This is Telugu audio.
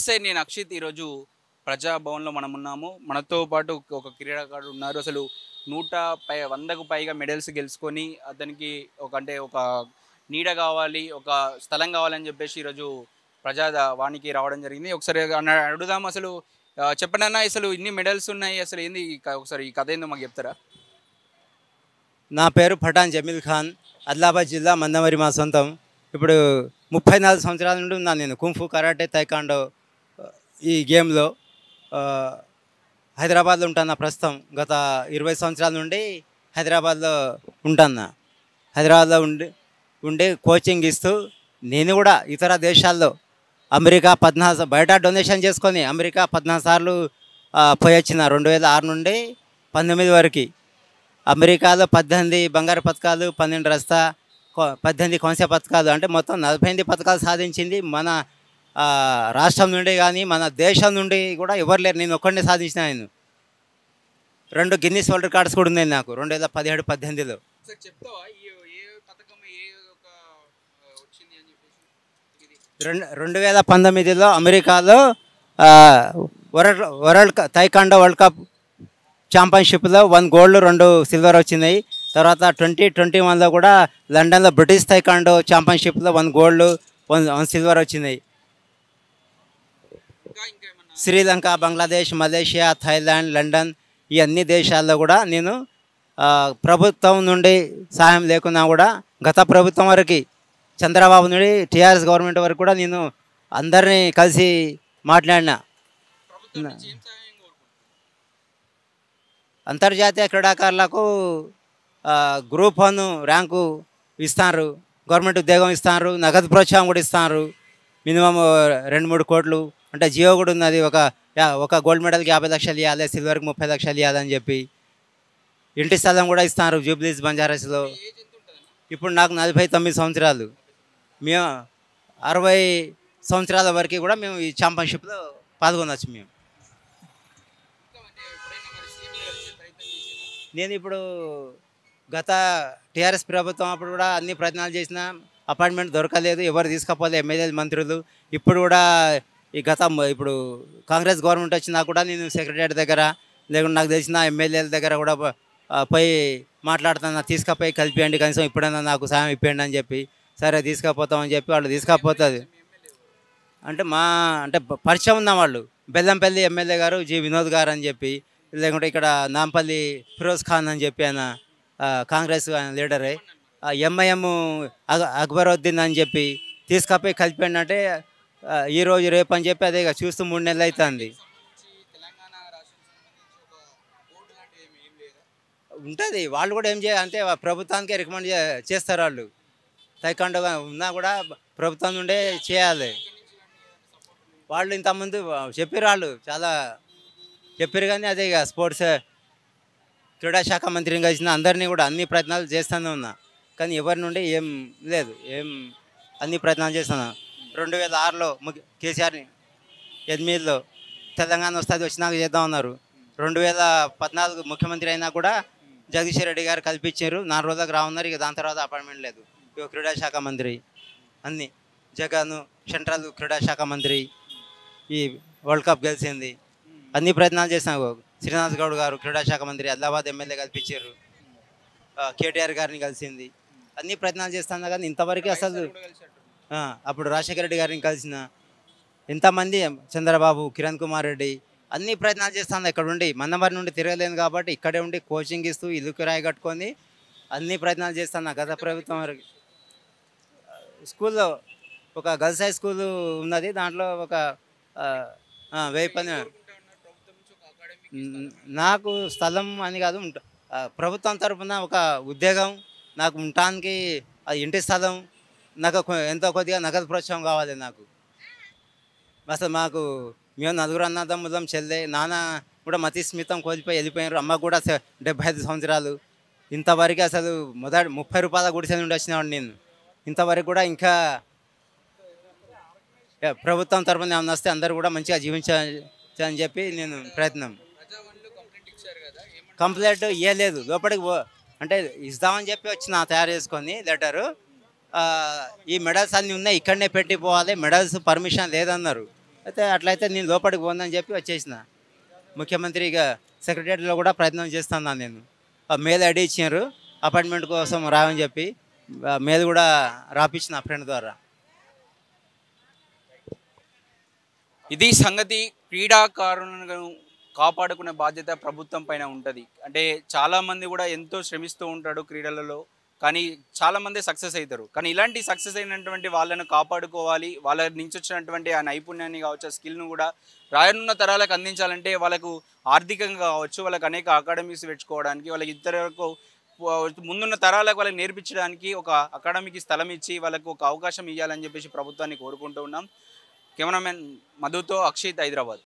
నమస్తే నేను అక్షిత్ ఈరోజు ప్రజాభవన్లో మనం ఉన్నాము మనతో పాటు ఒక క్రీడాకారుడు ఉన్నారు అసలు నూట పై వందకు పైగా మెడల్స్ గెలుచుకొని అతనికి ఒక అంటే ఒక నీడ కావాలి ఒక స్థలం కావాలని చెప్పేసి ఈరోజు ప్రజా వానికి రావడం జరిగింది ఒకసారి అన్న- అడుగుదాం అసలు ఆ, చెప్పండి అన్న అసలు ఇన్ని మెడల్స్ ఉన్నాయి అసలు ఏంది ఈ క- ఒకసారి ఈ కథ ఏందో మాకు చెప్తారా నా పేరు పఠాన్ జమీల్ ఖాన్ ఆదిలాబాద్ జిల్లా మందమరి మా సొంతం ఇప్పుడు ముప్పై నాలుగు సంవత్సరాల నుండి ఉన్నాను నేను కుంఫు కరాటే తైకాండో ఆ, ఈ గేమ్లో ఆ, హైదరాబాద్లో ఉంటాను ప్రస్తుతం గత ఇరవై సంవత్సరాల నుండి హైదరాబాద్లో ఉంటాను హైదరాబాద్లో ఉండి ఉండి కోచింగ్ ఇస్తూ నేను కూడా ఇతర దేశాల్లో అమెరికా పద్నాలుగు బయట డొనేషన్ చేసుకొని అమెరికా పద్నాలుగు సార్లు ఆ, పోయి వచ్చిన రెండు వేల ఆరు నుండి పంతొమ్మిది వరకు అమెరికాలో పద్దెనిమిది బంగారు పథకాలు పన్నెండు రస్తా కొ- పద్దెనిమిది కొంసె పథకాలు అంటే మొత్తం నలభై ఎనిమిది పథకాలు సాధించింది మన ఆ, రాష్ట్రం నుండి కానీ మన దేశం నుండి కూడా ఎవరు లేరు నేను ఒక్కడినే సాధించిన నేను రెండు గిన్నీస్ వరల్డ్ రికార్డ్స్ కూడా ఉన్నాయి నాకు రెండు వేల పదిహేడు పద్దెనిమిదిలో ఒకసారి చెప్తావా ఏ ఏ పథకం ఏ ఒక వచ్చింది అని చెప్పేసి ఇది రెండు రెండు వేల పంతొమ్మిదిలో అమెరికాలో ఆ, వరల్డ్ వరల్డ్ క- తైకాండో వరల్డ్ కప్ ఛాంపియన్షిప్లో వన్ గోల్డ్ రెండు సిల్వర్ వచ్చినాయి తర్వాత ట్వంటీ ట్వంటీ వన్లో కూడా లండన్లో బ్రిటిష్ తైకాండో ఛాంపియన్షిప్లో one gold one one silver వచ్చినాయి ఇంకా ఇంకా ఏమన్నా Sri Lanka Bangladesh Malaysia Thailand London ఈ అన్ని దేశాల్లో కూడా నేను ఆ, ప్రభుత్వం నుండి సహాయం లేకున్నా కూడా గత ప్రభుత్వం వరకు చంద్రబాబు నుండి టీఆర్ఎస్ గవర్నమెంట్ వరకు కూడా నేను అందరినీ కలిసి మాట్లాడినా ప్రభుత్వం నుంచి ఏం సహాయం కోరుకుంటున్నారు అంతర్జాతీయ క్రీడాకారులకు ఆ, గ్రూప్ వన్ ర్యాంకు ఇస్తారు గవర్నమెంట్ ఉద్యోగం ఇస్తారు నగదు ప్రోత్సాహం కూడా ఇస్తారు మినిమం రెండు మూడు కోట్లు అంటే జియో కూడా ఉన్నది ఒక యా- ఒక గోల్డ్ మెడల్కి యాభై లక్షలు ఇవ్వాలి సిల్వర్కి ముప్పై లక్షలు ఇవ్వాలని చెప్పి ఇంటి స్థలం కూడా ఇస్తారు జూబ్లీస్ బంజారాస్లో ఏజ్ ఎంత ఉంటుందన్న ఇప్పుడు నాకు నలభై తొమ్మిది సంవత్సరాలు మేము అరవై సంవత్సరాల వరకు కూడా మేము ఈ ఛాంపియన్షిప్లో పాల్గొనవచ్చు మేము ఇంకా అంటే ఎప్పుడైనా మరి సీఎం కలిసే ప్రయత్నం చేసినా నేను ఇప్పుడు గత టీఆర్ఎస్ ప్రభుత్వం అప్పుడు కూడా అన్ని ప్రయత్నాలు చేసిన అపాయింట్మెంట్ దొరకలేదు ఎవరు తీసుకపోలేదు ఎమ్మెల్యేలు మంత్రులు ఇప్పుడు కూడా ఈ గత మ- ఇప్పుడు కాంగ్రెస్ గవర్నమెంట్ వచ్చినా కూడా నేను సెక్రటరీ దగ్గర లేకుంటే నాకు తెలిసిన ఎమ్మెల్యేల దగ్గర కూడా పో- ఆ, పోయి మాట్లాడుతున్నా తీసుకపోయి కలిపియండి కనీసం ఇప్పుడైనా నాకు సాయం ఇప్పియండి అని చెప్పి సరే తీసుకపోతామని చెప్పి వాళ్ళు తీసుకపోతుంది అంటే మా అంటే ప- పరిచయం ఉన్న వాళ్ళు బెల్లంపల్లి ఎమ్మెల్యే గారు జి వినోద్ గారు అని చెప్పి లేకుంటే ఇక్కడ నాంపల్లి ఫిరోజ్ ఖాన్ అని చెప్పి ఆయన ఆ, కాంగ్రెస్ ఆయన లీడరే ఆ, ఎంఐఎం అక్- అక్బరుద్దీన్ అని చెప్పి తీసుకపోయి కలిపండి అంటే ఆ, ఈ రోజు రేపు అని చెప్పి అదే ఇక చూస్తూ మూడు నెలలు అవుతుంది సంబంధించి తెలంగాణ రాష్ట్రం సంబంధించి ఒక బోర్డు లాంటిది ఏమి ఏం లేదా ఉంటుంది వాళ్ళు కూడా ఏం చేయాలి అంటే ప్రభుత్వానికే రికమెండ్ చే- చేస్తారు వాళ్ళు తైకాండోగా ఉన్నా కూడా ప్రభుత్వం నుండే చేయాలి వాళ్ళు ఇంతకుముందు చెప్పారు వాళ్ళు చాలా చెప్పారు కానీ అదే ఇక స్పోర్ట్స్ క్రీడా శాఖ మంత్రిని కలిసిన అందరినీ కూడా అన్ని ప్రయత్నాలు చేస్తూనే ఉన్నా కానీ ఎవరి నుండి ఏం లేదు ఏం అన్ని ప్రయత్నాలు చేస్తున్నా రెండు వేల ఆరులో ముఖ్య కేసీఆర్ని ఎనిమిదిలో తెలంగాణ వస్తుంది వచ్చినాక చేద్దాం అన్నారు రెండు వేల పద్నాలుగు ముఖ్యమంత్రి అయినా కూడా జగదీష్ రెడ్డి గారు కల్పించారు నాలుగు రోజులకు రావున్నారు ఇక దాని తర్వాత అపాయింట్మెంట్ లేదు ఇక క్రీడా శాఖ మంత్రి అన్ని జగన్ సెంట్రల్ క్రీడా శాఖ మంత్రి ఈ వరల్డ్ కప్ గెలిచింది అన్ని ప్రయత్నాలు చేసినా శ్రీనివాస్ గౌడ్ గారు క్రీడా శాఖ మంత్రి ఆదిలాబాద్ ఎమ్మెల్యే కల్పించారు ఆ, కేటీఆర్ గారిని కలిసింది అన్ని ప్రయత్నాలు చేస్తున్నా కానీ ఇంతవరకు అసలు కూడా కలిసి ఆ, అప్పుడు రాజశేఖర రెడ్డి గారిని కలిసిన ఎంతమంది చంద్రబాబు కిరణ్ కుమార్ రెడ్డి అన్ని ప్రయత్నాలు చేస్తాను ఇక్కడ ఉండి మన్నమరి నుండి తిరగలేను కాబట్టి ఇక్కడే ఉండి కోచింగ్ ఇస్తూ ఇల్లు కిరాయి కట్టుకొని అన్ని ప్రయత్నాలు చేస్తాను గత ప్రభుత్వం వరకు స్కూల్లో ఒక గర్ల్స్ హై స్కూల్ ఉన్నది దాంట్లో ఒక ఆ, ఆ, వెయ్యి పని కోరుకుంటా ఉన్నారు ప్రభుత్వం నుంచి ఒక అకాడమీ న- నాకు స్థలం అని కాదు ఉంట- ఆ, ప్రభుత్వం తరపున ఒక ఉద్యోగం నాకు ఉండటానికి ఆ ఇంటి స్థలం నాకు కొ- ఎంతో కొద్దిగా నగదు ప్రోత్సాహం కావాలి నాకు అసలు మాకు మేము నలుగురు అన్నదమ్ములం చెల్లె నాన్న కూడా మతి స్మితం కోల్పోయి వెళ్ళిపోయారు అమ్మ కూడా స- డెబ్బై ఐదు సంవత్సరాలు ఇంతవరకు అసలు మొదటి ముప్పై రూపాయల గుడిసె నుండి వచ్చినవాడు నేను ఇంతవరకు కూడా ఇంకా ఏ, ప్రభుత్వం తరపున ఏమన్నా వస్తే అందరూ కూడా మంచిగా జీవించాలని అని చెప్పి నేను ప్రయత్నం ప్రజావాణిలో కంప్లైంట్ ఇచ్చారు కదా ఏమంటారు కంప్లైంట్ ఇవ్వలేదు లోపలికి పో అంటే ఇస్తామని చెప్పి వచ్చిన తయారు చేసుకొని లెటరు ఈ మెడల్స్ అన్నీ ఉన్నాయి ఇక్కడనే పెట్టి పోవాలి మెడల్స్ పర్మిషన్ లేదన్నారు అయితే అట్లయితే నేను లోపలికి పోందని చెప్పి వచ్చేసిన ముఖ్యమంత్రిగా సెక్రటరీలో కూడా ప్రయత్నం చేస్తున్నాను నేను ఆ మేల్ ఐడి ఇచ్చినారు అపాయింట్మెంట్ కోసం రావని చెప్పి ఆ మేల్ కూడా రాపించిన ఫ్రెండ్ ద్వారా ఇది సంగతి క్రీడాకారులను కాపాడుకునే బాధ్యత ప్రభుత్వం పైన ఉంటుంది అంటే చాలా మంది కూడా ఎంతో శ్రమిస్తూ ఉంటాడు క్రీడలలో కానీ చాలా మంది సక్సెస్ అవుతారు కానీ ఇలాంటి సక్సెస్ అయినటువంటి వాళ్ళను కాపాడుకోవాలి వాళ్ళ నుంచి వచ్చినటువంటి ఆ నైపుణ్యాన్ని కావచ్చు ఆ స్కిల్ను కూడా రానున్న తరాలకు అందించాలంటే వాళ్ళకు ఆర్థికంగా కావచ్చు వాళ్ళకి అనేక అకాడమీస్ పెట్టుకోవడానికి వాళ్ళకి ఇతరులకు ముందున్న తరాలకు వాళ్ళకి నేర్పించడానికి ఒక అకాడమీకి స్థలం ఇచ్చి వాళ్ళకు ఒక అవకాశం ఇవ్వాలని చెప్పేసి ప్రభుత్వాన్ని కోరుకుంటూ ఉన్నాం కెమెరామెన్ మధుతో అక్షిత్ హైదరాబాద్